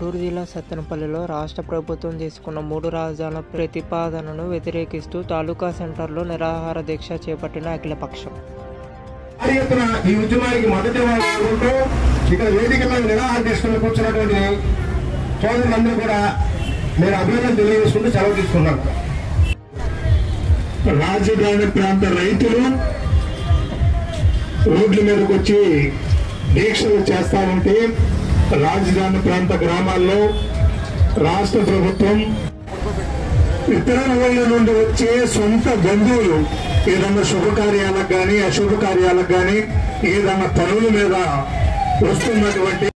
గుంటూరు జిల్లా సత్తెనపల్లిలో రాష్ట్ర ప్రభుత్వం తీసుకున్న మూడు రాజధానుల ప్రతిపాదనను వ్యతిరేకిస్తూ తాలూకా సెంటర్లో నిరాహార దీక్ష చేపట్టిన అఖిలపక్షం భారీ ఎత్తున ఈ ఉద్యమానికి మద్దతు ఇవ్వాలనుకుంటూ ఇక్కడ వేదిక మీద నిరాహార తీసుకుని కూర్చున్నటువంటి సోదరులందరూ కూడా నేను అభినందన తెలియజేసుకుంటూ సెలవు తీసుకున్నాను రాజధాని ప్రాంత రైతులు రోడ్ల మీదకి వచ్చి దీక్షలు చేస్తా ఉంటే రాజధాని ప్రాంత గ్రామాల్లో రాష్ట్ర ప్రభుత్వం ఇతర ఊళ్ళ నుండి వచ్చే సొంత బంధువులు ఏదన్నా శుభకార్యాలకు కానీ అశుభ కార్యాలకు కానీ ఏదన్నా పనుల మీద వస్తున్నటువంటి